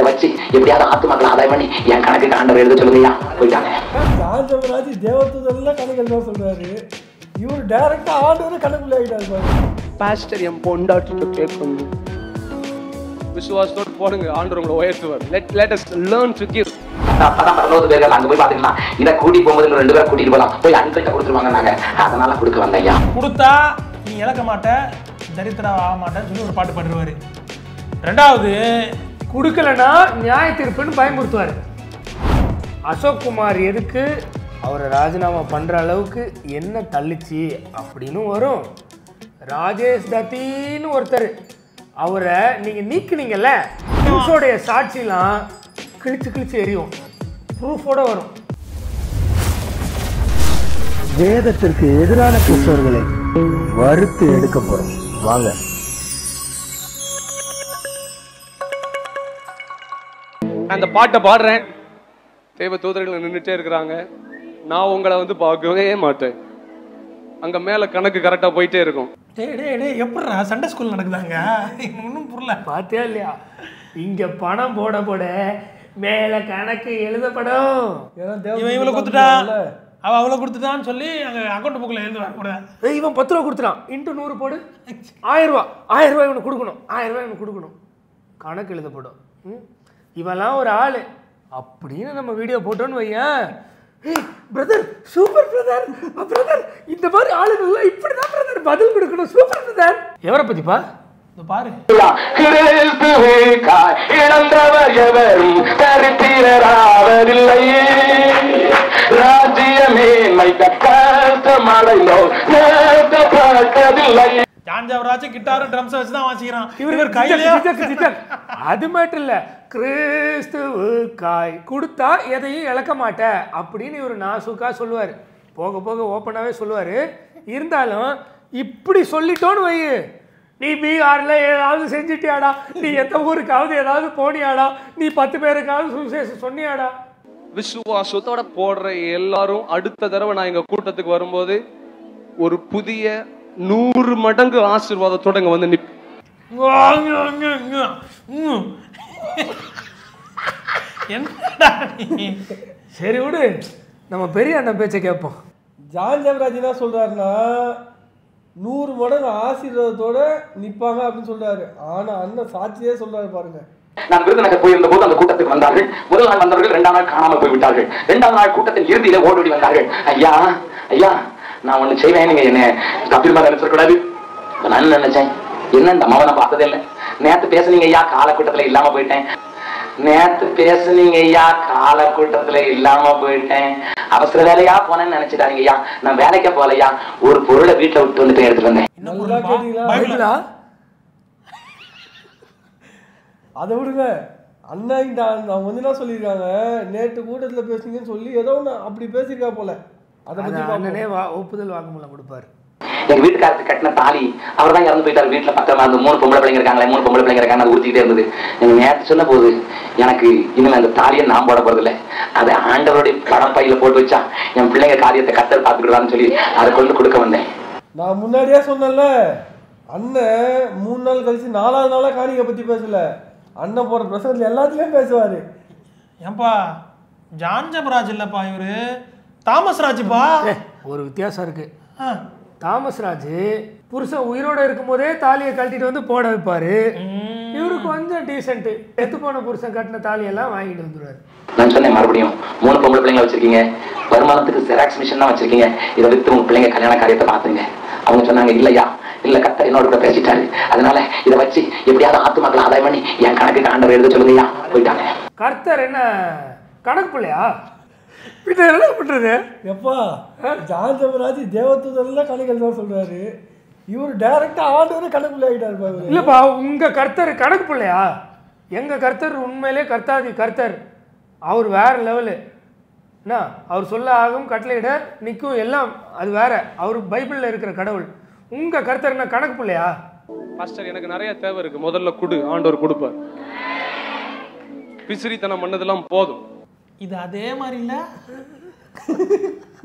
இதை வச்சு எப்படியாவது ஆத்து மக்களை ஆதாயம் பண்ணி என் கணக்கு ஆண்டவர் எழுத சொல்லுங்கய்யா போயிட்டாங்க ஜான்ஜபராஜ் தேவதூதெல்லாம் கணக்கு எழுத சொல்றாரு இவர் டைரக்டா ஆண்டவரை கணக்குள்ள ஆகிட்டாரு பாருங்க பாஸ்டர் என் பொண்டாட்டிட்டு கேட்கணும் விசுவாசத்தோடு போடுங்க ஆண்டவர் உங்களை உயர்த்துவார் let let us learn to give அப்பதான் பதினோரு பேர்கள் அங்க போய் பாத்தீங்கன்னா இதை கூட்டி போகும்போது இன்னும் ரெண்டு பேர் கூட்டிட்டு போலாம் போய் அன்பிட்ட கொடுத்துருவாங்க நாங்க அதனால கொடுக்க வந்தேன் ஐயா கொடுத்தா நீ இழக்க மாட்ட தரித்திரா ஆக மாட்டேன்னு சொல்லி ஒரு பாட்டு பாடுவார் ரெண்டாவது கொடுக்கலனா நியாய தீர்ப்புன்னு பயமுறுத்துவார் அசோக் குமார் எதுக்கு அவரை ராஜினாமா பண்ணுற அளவுக்கு என்ன தள்ளுச்சு அப்படின்னு வரும் ராஜேஷ் தத்தின்னு ஒருத்தர் அவரை நீங்கள் நீக்குனீங்கல்ல நியூஸோடைய சாட்சிலாம் கிழிச்சு கிழிச்சு எரியும் ப்ரூஃபோட வரும் வேதத்திற்கு எதிரான கிறிஸ்தவர்களை வறுத்து எடுக்க போறோம் வாங்க நான் அந்த பாட்டை பாடுறேன் தேவ தூதர்கள் நின்றுட்டே இருக்கிறாங்க நான் உங்களை வந்து பார்க்கவே மாட்டேன் அங்க மேல கணக்கு கரெக்டா போயிட்டே இருக்கும் டேய் டேய் டேய் எப்படிடா சண்டே ஸ்கூல் நடக்குதாங்க ஒன்றும் புரியல பார்த்தியா இல்லையா இங்கே பணம் போட போட மேலே கணக்கு எழுதப்படும் ஏன்னா இவன் இவ்வளோ கொடுத்துட்டா அவள் அவ்வளோ கொடுத்துட்டான்னு சொல்லி அங்கே அக்கௌண்ட் புக்கில் எழுதுவாங்க கூட ஏய், இவன் பத்து ரூபா கொடுத்துட்டான் இன்ட்டு நூறு போடு ஆயிரம் ரூபா ஆயிரம் ரூபாய் இவனுக்கு கொடுக்கணும் ஆயிரம் ரூபாய் இவனுக்கு கொடுக்கணும் கணக்கு எழுதப்படும் ம்? இவன்லாம் ஒரு ஆள் அப்படின்னு நம்ம வீடியோ போட்டோன்னு வையேன் ஏய் பிரதர் சூப்பர் பிரதர் பிரதர் இந்த மாதிரி ஆளுங்கள்லாம் இப்படி தான் பிரதர் பதில் கொடுக்கணும் சூப்பர் பிரதர் எவரை பற்றிப்பா இந்த பாரு கிறிஸ்துவுக்காய் இழந்தவர் எவரும் தரித்திரராவதில்லை ராஜ்யமே மைக்க கஷ்டமடைந்தோ நேர்த்தப்பட்டதில்லை ஜான்ஜாவராச்சும் கிட்டாரும் ட்ரம்ஸை வச்சு தான் வாசிக்கிறான் இவர் இவர் கையிலேயே அது மட்டும் இல்ல கிறிஸ்துவுக்காய் கொடுத்தா எதையும் இழக்க மாட்ட அப்படின்னு இவர் நாசுக்கா சொல்லுவார் போக போக ஓப்பனாகவே சொல்லுவார் இருந்தாலும் இப்படி சொல்லிட்டோன்னு வை நீ பீகாரில் ஏதாவது செஞ்சுட்டியாடா நீ எந்த ஊருக்காவது ஏதாவது போனியாடா நீ பத்து பேருக்காவது சுவிசேஷம் சொன்னியாடா விசுவாசத்தோட போடுற எல்லாரும் அடுத்த தடவை நான் எங்க கூட்டத்துக்கு வரும்போது ஒரு புதிய நூறு மடங்கு ஆசீர்வாதத்தோட இங்க வந்து நிப் என்னடா நீ சரி விடு நம்ம பெரிய அண்ணன் பேச்சை கேட்போம் ஜான் ஜெபராஜ் என்ன சொல்றாருன்னா நூறு மடங்கு ஆசீர்வாதத்தோட நிப்பாங்க அப்படின்னு சொல்றாரு ஆனா அண்ணன் சாட்சியே சொல்றாரு பாருங்க நான் விருதுநகர் போயிருந்த போது அந்த கூட்டத்துக்கு வந்தார்கள் முதல் நாள் வந்தவர்கள் இரண்டாம் நாள் காணாமல் போய் விட்டார்கள் இரண்டாம் நாள் கூட்டத்தின் இறுதியில ஓடோடி வந்தார்கள் ஐயா ஐயா நான் ஒண்ணு செய்வேன் நீங்க என்ன கபில் மேல நினைச்சிடக்கூடாது நான் என்ன நினைச்சேன் என்ன இந்த அம்மாவை நான் பார்த்ததே இல்லை நேத்து பேசுனீங்க ஐயா கால கூட்டத்துல இல்லாம போயிட்டேன் நேத்து பேசுனீங்க ஐயா கால கூட்டத்துல இல்லாம போயிட்டேன் அவசர வேலையா போனேன்னு நினைச்சிட்டாங்க ஐயா நான் வேலைக்கே போகலையா ஒரு பொருளை வீட்டுல விட்டு வந்துட்டு எடுத்துட்டு வந்தேன் நல்லா கேட்டீங்களா பைபிளா அதை விடுங்க அண்ணா இந்த அவங்க வந்து என்ன சொல்லியிருக்காங்க நேற்று கூட்டத்துல பேசுனீங்கன்னு சொல்லி ஏதோ ஒன்று அப்படி பேசியிருக்கா போல அதை அது பத்தி பார்ப்போம். அண்ணனே வா ஒப்புதல் வாக்குமூலம் கொடுப்பாரு எங்க வீட்டுக்காரத்துக்கு கட்டின தாலி அவர் தான் இறந்து போயிட்டாரு வீட்டுல பக்கமா அந்த மூணு பொம்பளை பிள்ளைங்க இருக்காங்களே மூணு பொம்பளை பிள்ளைங்க இருக்காங்க அது ஊத்திக்கிட்டே இருந்தது எனக்கு நேற்று சொன்ன போது எனக்கு இனிமே அந்த தாலியை நான் போட போறதில்ல அதை ஆண்டவருடைய படம் பையில போட்டு வச்சா என் பிள்ளைங்க காரியத்தை கத்தர் பார்த்துக்கிடுவான்னு சொல்லி அதை கொண்டு கொடுக்க வந்தேன் நான் முன்னாடியே சொன்னேன்ல அண்ணன் மூணு நாள் கழிச்சு நாலாவது நாளா காணிக்கை பத்தி பேசல அண்ணன் போற பிரசங்கத்துல எல்லாத்துலயும் பேசுவாரு ஏன்பா ஜான் ஜபராஜ் இல்லப்பா இவரு தாமஸ் ராஜுப்பா ஏ, ஒரு வித்தியாசம் இருக்கு ஆ. தாமஸ் ராஜ் புருஷன் உயிரோட இருக்கும்போதே தாலியை கழட்டிட்டு வந்து போட வைப்பாரு இவரு கொஞ்சம் டீசென்ட் எத்து போன புருஷன் கட்டின தாலியெல்லாம் வாங்கிட்டு வந்துருவாரு நான் சொன்னேன் மறுபடியும் மூணு பொம்பளை பிள்ளைங்க வச்சிருக்கீங்க வருமானத்துக்கு ஜெராக்ஸ் மிஷின் தான் வச்சிருக்கீங்க இதை வித்து உங்க பிள்ளைங்க கல்யாண காரியத்தை பாத்துங்க அவங்க சொன்னாங்க இல்லையா இல்ல கத்த என்னோட கூட பேசிட்டாரு அதனால இதை வச்சு எப்படியாவது ஆத்து மக்களை ஆதாயம் பண்ணி என் கணக்கு ஆண்டவர் எழுத சொல்லுங்கய்யா போயிட்டாங்க கர்த்தர் என்ன கணக்கு பிள்ளையா பின்ன என்ன பண்றது எப்பா ஜான் ஜபராஜ் தேவதூதெல்லாம் கணக்கு எழுத சொல்றாரு இவர் டைரக்டா ஆண்டவரே கணக்குள்ள ஆகிட்டாரு பாரு இல்லப்பா உங்க கர்த்தர் கணக்கு பிள்ளையா எங்க கர்த்தர் உண்மையிலே கர்த்தாதி கர்த்தர் அவர் வேற லெவலு என்ன அவர் சொல்ல ஆகும் கட்டளையிட நிற்கும் எல்லாம் அது வேற அவர் பைபிளில் இருக்கிற கடவுள் உங்க கர்த்தர் என்ன கணக்கு பிள்ளையா பாஸ்டர் எனக்கு நிறைய தேவை இருக்கு முதல்ல குடு ஆண்டவர் கொடுப்பார் பிசிறித்தனம் பண்ணதெல்லாம் போதும் இது அதே மாதிரி இல்ல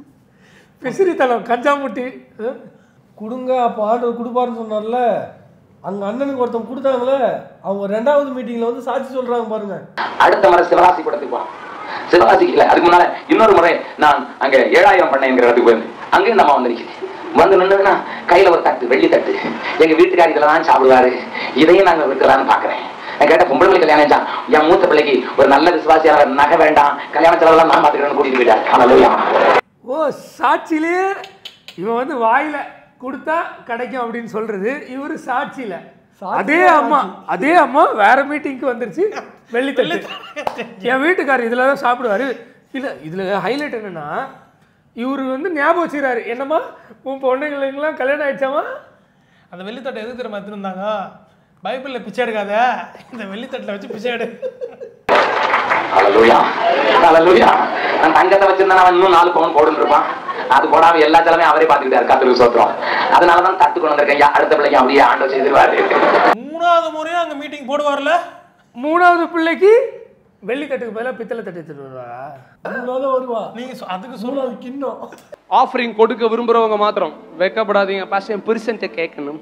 பிசிறித்தனம் கஞ்சாமுட்டி அஹ்? கொடுங்க அப்போ ஆண்டவர் கொடுப்பாருன்னு சொன்னார்ல அங்க அண்ணனுக்கு ஒருத்தன் கொடுத்தாங்களே அவங்க ரெண்டாவது மீட்டிங்ல வந்து சாட்சி சொல்றாங்க பாருங்க அடுத்த முறை சிவகாசி கூடத்துக்கு போனோம் சிவகாசி இல்ல அதுக்கு முன்னால இன்னொரு முறை நான் அங்க ஏழாயிரம் பண்ணைங்கிற இடத்துக்கு போயிருந்தேன் அங்கேயும் இந்த அம்மா வந்து நிக்குது வந்து நின்னுதுன்னா கையில ஒரு தட்டு வெள்ளி தட்டு எங்க வீட்டுக்காரி இதெல்லாம் தான் சாப்பிடுவாரு இதையும் நாங்க விற்கலாம்னு பாக்குறேன் நான் கேட்ட பொம்பளை பிள்ளை கல்யாணம் செஞ்சான் என் மூத்த பிள்ளைக்கு ஒரு நல்ல விசுவாசியாக நகை வேண்டாம் கல்யாண செலவெல்லாம் நான் பாத்துக்கிறேன்னு கூட்டிட்டு போயிட்டார் ஹalleluya ஓ சாட்சியிலே இவன் வந்து வாயில கொடுத்தா கிடைக்கும் அப்படின்னு சொல்றது இவரு சாட்சியில அதே அம்மா அதே அம்மா வேற மீட்டிங்க்கு வந்துருச்சு வெள்ளித்தட்டு என் வீட்டுக்காரர் இதுல தான் சாப்பிடுவாரு இல்ல இதுல ஹைலைட் என்னன்னா இவரு வந்து ஞாபகம் வச்சுக்கிறாரு என்னம்மா உன் பொண்ணுங்களுக்கெல்லாம் கல்யாணம் ஆயிடுச்சாமா அந்த வெள்ளித்தட்டை எதுக்கு தெரியுமா எடுத்துருந்தாங்க பைபிளில் பிச்சை எடுக்காத இந்த வெள்ளித்தட்டில் வச்சு பிச்சை எடு ஹalleluya ஹalleluya நான் தங்கத்தை வச்சிருந்தா அவன் இன்னும் நாலு பவுன் போடுன்னு இருப்பான் அது போடாம எல்லா செலவே அவரே பாத்துக்கிட்டாரு கத்திரிக்கு சோத்திரம் அதனால தான் தட்டு கொண்டு வந்திருக்கேன் ஐயா, அடுத்த பிள்ளைக்கு அப்படியே ஆண்டவர் செய்திருவாரு மூணாவது முறையும் அங்கே மீட்டிங் போடுவார்ல மூணாவது பிள்ளைக்கு வெள்ளித்தட்டுக்கு பதிலாக பித்தளை தட்டு எடுத்துட்டு வருவா மூணாவது வருவா நீங்கள் அதுக்கு சொல்ல மூணாவது கிண்ணம் ஆஃபரிங் கொடுக்க விரும்புறவங்க மாத்திரம் வெக்கப்படாதீங்க பாஸ்டர் என் புருஷன்ட்ட கேட்கணும்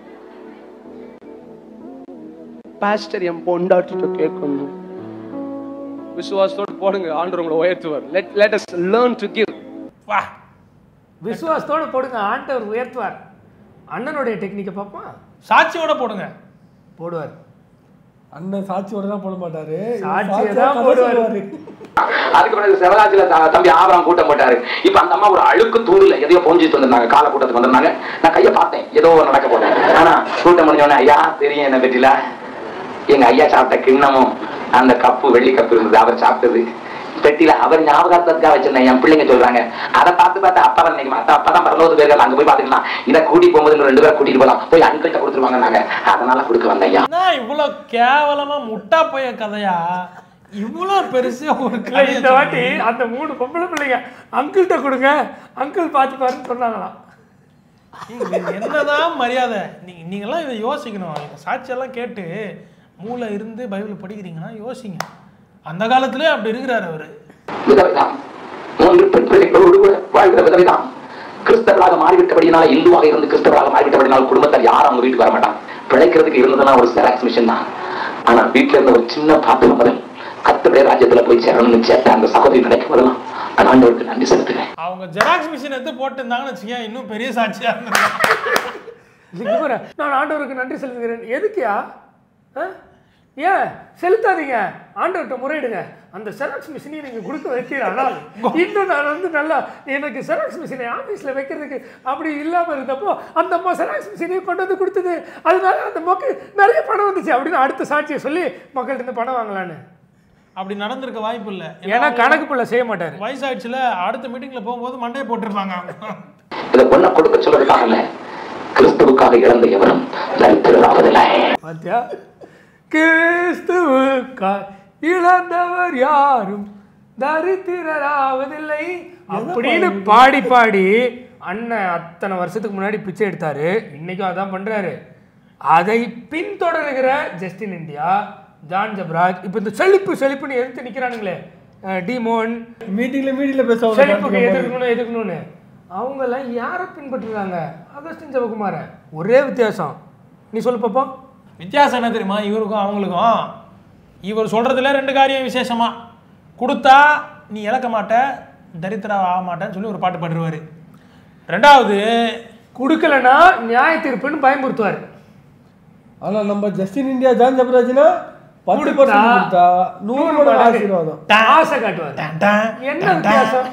பாஸ்டர் என் பொண்டாட்டிட்ட கேட்கணும் விசுவாசத்தோடு போடுங்க ஆண்டவர் உங்களை உயர்த்துவார் let let us learn to give வா விசுவாசத்தோட போடுங்க ஆண்டவர் உயர்த்துவார் அண்ணனுடைய டெக்னிக்கை பார்ப்போம் சாட்சியோட போடுங்க போடுவார் அண்ணன் சாட்சியோட தான் போட மாட்டாரு இவர் சாட்சியை சாட்சியோட தான் கதை போடுவாரு. சொல்லுவாரு. அதுக்கு பிறகு சிவகாசியில த- தம்பி ஆபரம் கூட்டம் போட்டாரு இப்ப அந்த அம்மா ஒரு அழுக்கு தூண்டுல எதையோ பொஞ்சிட்டு வந்திருந்தாங்க கால கூட்டத்துக்கு வந்திருந்தாங்க நான் கையை பார்த்தேன் ஏதோ நடக்க போட்டேன் ஆனா கூட்டம் முடிஞ்ச உடனே ஐயா தெரியும் என்ன பற்றில எங்க ஐயா சாப்பிட்ட கிண்ணமும் அந்த கப்பு வெள்ளி கப்பு இருந்தது அவர் சாப்பிட்டது பெட்டியில அவர் ஞாபகத்துக்காக வச்சிருந்தேன் என் பிள்ளைங்க சொல்றாங்க அதை பார்த்து பார்த்து அப்பா தான் நினைக்கும் அத்தா அப்பா தான் பரலோகத்து பேர்கள் அங்க போய் பாத்துக்கலாம் இதை கூட்டி போகும்போது இன்னும் ரெண்டு பேரும் கூட்டிட்டு போலாம் போய் அன்கிட்ட கொடுத்துருவாங்க நாங்க அதனால கொடுக்க வந்தேன் ஐயா என்ன இவ்வளோ கேவலமா முட்டா போய கதையா இவ்வளோ பெருசா ஒரு இல்ல, கதையை இந்த வாட்டி அந்த மூணு பொம்பளை பிள்ளைங்க அங்கிள்கிட்ட கொடுங்க அங்கிள் பார்த்து பாருன்னு சொன்னாங்களாம் இது என்னதான் மரியாதை நீங்க நீங்கெல்லாம் இதை யோசிக்கணும் இந்த சாட்சியெல்லாம் கேட்டு மூளை இருந்து பைபிள் படிக்கிறீங்கன்னா யோசிங்க அந்த காலத்திலே அப்படி இருக்கிறாரு அவரு விதவைதான் மூன்று பெண் பிள்ளைகளோடு கூட வாழ்கிற விதவைதான் கிறிஸ்தவர்களாக மாறிவிட்டபடினால இந்துவாக இருந்து கிறிஸ்தவராக மாறிவிட்டபடினால் குடும்பத்தார் யாரும் அவங்க வீட்டுக்கு வர மாட்டாங்க பிழைக்கிறதுக்கு இருந்ததெல்லாம் ஒரு செராக்ஸ் மிஷின் தான் ஆனா வீட்டுல இருந்த ஒரு சின்ன பாத்திரம் முதல் கத்தருடைய ராஜ்யத்துல போய் சேரணும்னு சேர்த்த அந்த சகோதரி நினைக்கும் போதெல்லாம் நான் ஆண்டவருக்கு நன்றி செலுத்துகிறேன் அவங்க ஜெராக்ஸ் மிஷின் எடுத்து போட்டுருந்தாங்கன்னு வச்சுக்கேன் இன்னும் பெரிய சாட்சியா இருந்திருக்கும் இல்லைங்க பாரு, நான் ஆண்டவருக்கு நன்றி செலுத்துகிறேன் எதுக்குயா ஆ? ஏன் செலுத்தாதீங்க ஆண்டவர்கிட்ட முறையிடுங்க அந்த செராக்ஸ் மிஷினையும் நீங்கள் கொடுக்க வைக்கிற ஆனால் இன்னும் நான் வந்து நல்லா எனக்கு செராக்ஸ் மிஷினை ஆஃபீஸில் வைக்கிறதுக்கு அப்படி இல்லாமல் இருந்தப்போ அந்த அம்மா செராக்ஸ் மிஷினையும் கொண்டு வந்து கொடுத்தது அதனால அந்த மக்கள் நிறைய பணம் வந்துச்சு அப்படின்னு அடுத்த சாட்சியை சொல்லி மக்கள்கிட்ட இருந்து பணம் வாங்கலான்னு அப்படி நடந்திருக்க வாய்ப்பு இல்லை ஏன்னா கணக்கு பிள்ளை செய்ய மாட்டார் வயசாயிடுச்சுல அடுத்த மீட்டிங்ல போகும்போது மண்டையை போட்டிருப்பாங்க அவங்க இதை பொண்ணை கொடுக்க சொல்றதுக்காக இல்ல கிறிஸ்துவுக்காக இழந்த எவரும் தரித்திரராவதில்லை பாத்தியா கிறிஸ்துவுக்கா இழந்தவர் யாரும் தரித்திரராவதில்லை அப்படின்னு பாடி பாடி அண்ணன் அத்தனை வருஷத்துக்கு முன்னாடி பிச்சை எடுத்தாரு இன்னைக்கும் அதான் பண்றாரு அதை பின்தொடருகிற ஜஸ்டின் இந்தியா ஜான் ஜப்ராஜ் இப்போ இந்த செழிப்பு செழிப்புன்னு எதிர்த்து நிக்கிறானுங்களே அஹ் டிமோன் மீட்டிங்ல மீட்டிங்ல பேசுவாங்க செழிப்புக்கு எதிர்க்கணும் எதிர்க்கணும்னு அவங்கெல்லாம் யாரை பின்பற்றுறாங்க அகஸ்டின் ஜெபகுமார ஒரே வித்தியாசம் நீ சொல்லு பாப்போம் வித்தியாசம் என்ன தெரியுமா இவருக்கும் அவங்களுக்கும் இவர் சொல்றதுல ரெண்டு காரியம் விசேஷமா கொடுத்தா நீ இழக்க மாட்ட தரித்திரா ஆக மாட்டேன்னு சொல்லி ஒரு பாட்டு பாடுவாரு ரெண்டாவது கொடுக்கலனா நியாய தீர்ப்புன்னு பயமுறுத்துவார் ஆனா நம்ம ஜஸ்டின் இந்தியா ஜான் ஜபராஜ்னா பத்து கொடுத்தா பர்சன்ட் கொடுத்தா நூறு மடங்கு ஆசீர்வாதம் ஆசை காட்டுவார் டன் டன், என்ன டன் டன். வித்தியாசம்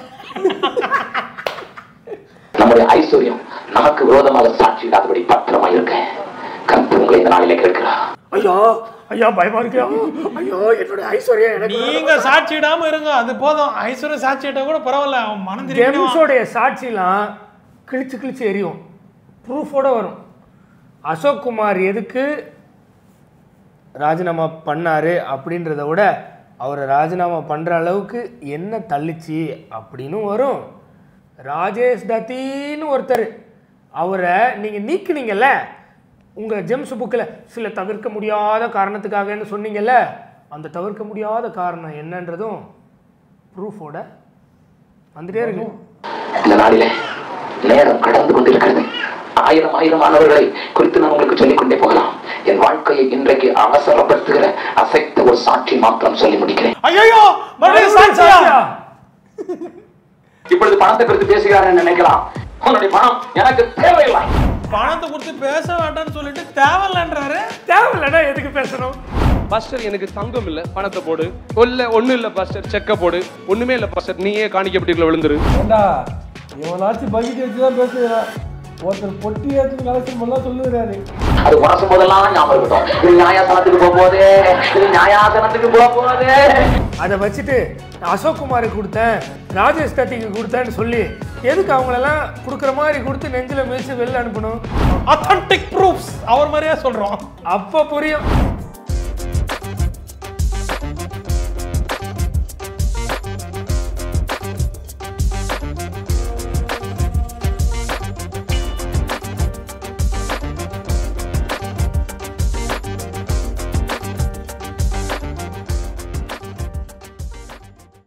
நம்முடைய ஐஸ்வர்யம் நமக்கு விரோதமாக சாட்சியிடாதபடி பத்திரமா இருக்க கர்த்தர் உங்களை இந்த நாளிலே கேட்கிறார் ஐயோ ஐயா பயமா இருக்கியா ஐயோ என்னோட ஐஸ்வர்யா எனக்கு நீங்க சாட்சியிடாம இருங்க அது போதும் ஐஸ்வர்ய சாட்சியிட்ட கூட பரவாயில்ல அவன் மனம் திரும்பி ஜெம்ஸோடைய சாட்சிலாம் கிழிச்சு கிழிச்சு எரியும் ப்ரூஃபோட வரும் அசோக் குமார் எதுக்கு ராஜினாமா பண்ணாரு அப்படின்றத விட அவரை ராஜினாமா பண்ணுற அளவுக்கு என்ன தள்ளுச்சு அப்படின்னு வரும் ராஜேஷ் தத்தின்னு ஒருத்தர் அவரை நீங்கள் நீக்குனீங்கல்ல உங்கள் ஜெம்ஸ் புக்கில் சில தவிர்க்க முடியாத காரணத்துக்காகன்னு சொன்னீங்கல்ல அந்த தவிர்க்க முடியாத காரணம் என்னன்றதும் ப்ரூஃபோட வந்துட்டே இருக்கு இந்த நாளிலே நேரம் கடந்து கொண்டிருக்கிறது ஆயிரம் ஆயிரமானவர்களை குறித்து நான் உங்களுக்கு சொல்லிக் கொண்டே போகலாம் என் வாழ்க்கையை இன்றைக்கு அவசரப்படுத்துகிற அசைத்த ஒரு சாட்சி மாத்திரம் சொல்லி முடிக்கிறேன் ஐயோ மறுபடியும் சாட்சியா இப்பொழுது பணத்தை குறித்து பேசுகிறார் நினைக்கலாம் உன்னுடைய பணம் எனக்கு தேவையில்லை பணத்தை கொடுத்து பேச வேண்டாம்னு சொல்லிட்டு தேவையில்லைன்றாரு தேவையில்லடா எதுக்கு பேசணும் பாஸ்டர் எனக்கு தங்கம் இல்ல பணத்தை போடு இல்ல ஒண்ணு இல்ல பாஸ்டர் செக்க போடு ஒண்ணுமே இல்ல பாஸ்டர் நீயே காணிக்கப்பட்டிருக்கல விழுந்துரு ஏண்டா இவனாச்சும் பக்கெட் வச்சு தான் பேசுகிறான் ஒருத்தர் பொட்டி ஏற்றுக்கு கலெக்ஷன் பண்ணலாம் சொல்லுகிறாரு அது உரசும் போதெல்லாம் ஞாபகம் இருக்கட்டும் இது நியாயாசனத்துக்கு போக போகுது இது நியாயாசனத்துக்கு போக போகுது அதை வச்சுட்டு நான் அசோக் குமாருக்கு கொடுத்தேன் ராஜேஷ் தட்டிக்கு கொடுத்தேன்னு சொல்லி எதுக்கு அவங்களெல்லாம் கொடுக்குற மாதிரி கொடுத்து நெஞ்சில மிதிச்சு வெளில அனுப்பணும் அத்தன்டிக் ப்ரூஃப்ஸ் அவர் மாதிரியே சொல்றோம் அப்போ புரியும்